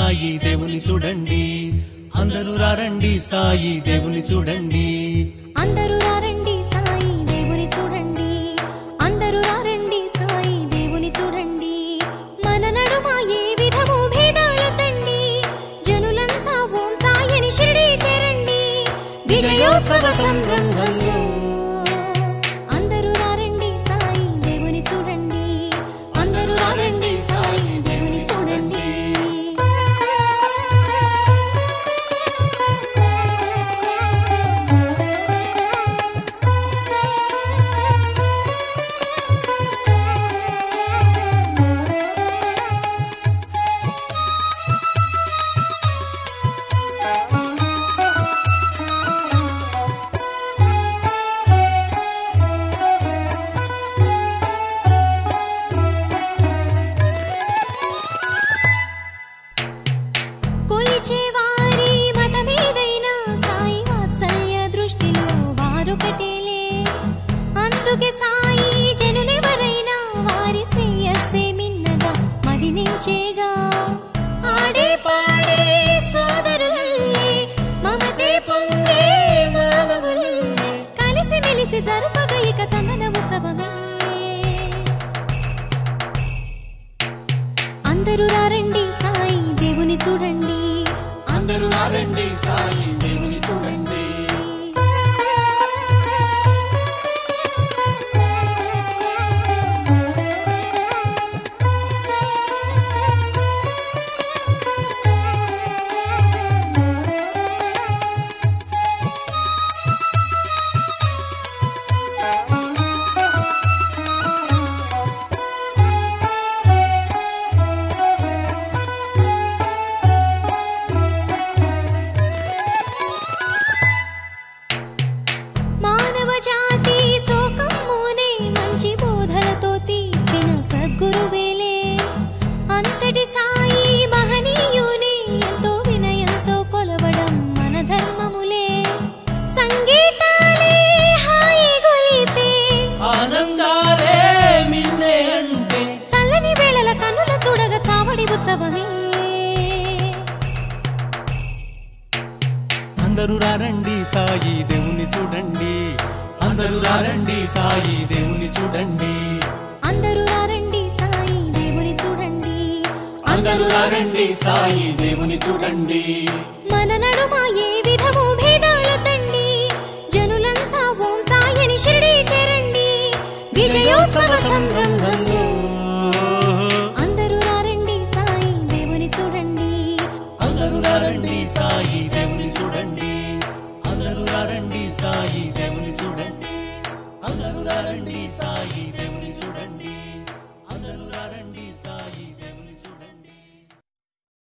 సాయి దేవుని చూడండి అందరూ రారండి సాయి దేవుని చూడండి అందరూ రారండి సాయి దేవుని చూడండి అందరూ రారండి సాయి దేవుని చూడండి మన నడుమ ఏ విధము భేదాలతండి జనులంతా ఓం సాయిని షిరిడి చేరండి విజయోత్సవ సంరంభంలో అందరూ రారండి సాయి దేవుని చూడండి అందరూ రారండి సాయి దేవుని చూడండి కొలిచే వారి మతమేదైనా సాయి వాత్సల్య దృష్టిలో వారొకటేలే అందుకే సాయి జనులెవరైనా వారి శ్రేయస్సే మిన్నగా మదినించేగా ఆడే పాడే సోదరులల్లే మమతే పొంగే మానవులల్లే కలిసి మెలిసి జరుపగ ఇక చందన ఉత్సవమే అందరూ రారండి సాయి దేవుని చూడండి అందరూ రారండి సాయి దేవుని చూడండి మానవ జాతి శోకమ్మునే మంచి బోధలతో తీర్చిన సద్గురువేలే అంతటి సాయి మహనీయుని ఎంతో వినయంతో కొలవడం మన ధర్మములే సంగీతాలే హాయి గొలిపే ఆనందాలే మిన్నే అంటే చల్లని వేళల కన్నుల చూడగ చావడి ఉత్సవమే అందరూ రారండి సాయి దేవుని చూడండి అందరూ రారండి సాయి దేవుని చూడండి అందరూ రారండి సాయి దేవుని చూడండి అందరూ రారండి సాయి దేవుని చూడండి మన నడుమ ఏ విధము భేదాలతండి జనులంతా ఓం సాయిని షిరిడి చేరండి విజయోత్సవ సంరంభంలో